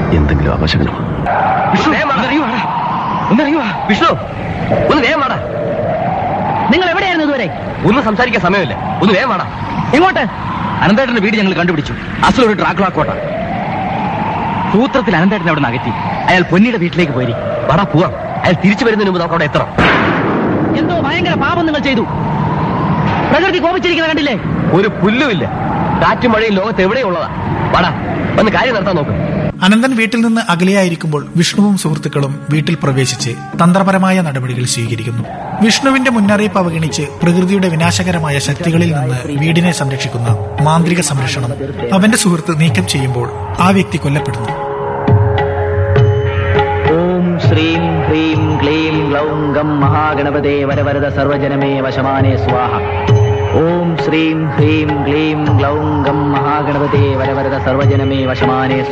എന്തെങ്കിലും അപശകനമാണ് വിഷ്ണു ഒന്നറിയുവാ വിഷ്ണു ഒന്ന് വേഗം വാടാ നിങ്ങൾ എവിടെയായിരുന്നു ഇതുവരെ ഒന്നും സംസാരിക്കാൻ സമയമില്ല ഒന്ന് വേഗം വാടാ എങ്ങോട്ട് അനന്തേട്ടന്റെ വീട് ഞങ്ങൾ കണ്ടുപിടിച്ചു അസലൊരു ഡ്രാക്കുള കോട്ട സൂത്രത്തിൽ അനന്തേട്ടൻ അവിടെ നിന്ന് അകറ്റി അയാൾ പൊന്നിയുടെ വീട്ടിലേക്ക് പോയി വാടാ പോവാം അയാൾ തിരിച്ചു വരുന്നതിന് മുമ്പ് നമുക്ക് അവിടെ എത്തണം എന്തോ ഭയങ്കര പാപം നിങ്ങൾ ചെയ്തു പ്രകൃതി കോപിച്ചിരിക്കുന്നത് കണ്ടില്ലേ ഒരു പുല്ലുമില്ല കാറ്റും മഴയും ലോകത്ത് എവിടെയുള്ളതാ വാടാ വന്ന് കാര്യം നടത്താൻ നോക്ക് അനന്തൻ വീട്ടിൽ നിന്ന് അകലെയായിരിക്കുമ്പോൾ വിഷ്ണുവും സുഹൃത്തുക്കളും വീട്ടിൽ പ്രവേശിച്ച് തന്ത്രപരമായ നടപടികൾ സ്വീകരിക്കുന്നു വിഷ്ണുവിന്റെ മുന്നറിയിപ്പ് അവഗണിച്ച് പ്രകൃതിയുടെ വിനാശകരമായ ശക്തികളിൽ നിന്ന് വീടിനെ സംരക്ഷിക്കുന്ന മാന്ത്രിക സംരക്ഷണം അവന്റെ സുഹൃത്ത് നീക്കം ചെയ്യുമ്പോൾ ആ വ്യക്തി കൊല്ലപ്പെടുന്നു ഓം ശ്രീം ഹ്രീം ക്ലീം ഗ്ലൗം ഗം മഹാഗണപതേ വരവരദ സർവജനമേ വശമാനേ സ്വാഹ ഓം ശ്രീം ഹ്രീം ക്ലീം ഗ്ലൗം ഗം മഹാഗണപതേ വരവരദ സർവജനമേ വശമാനേ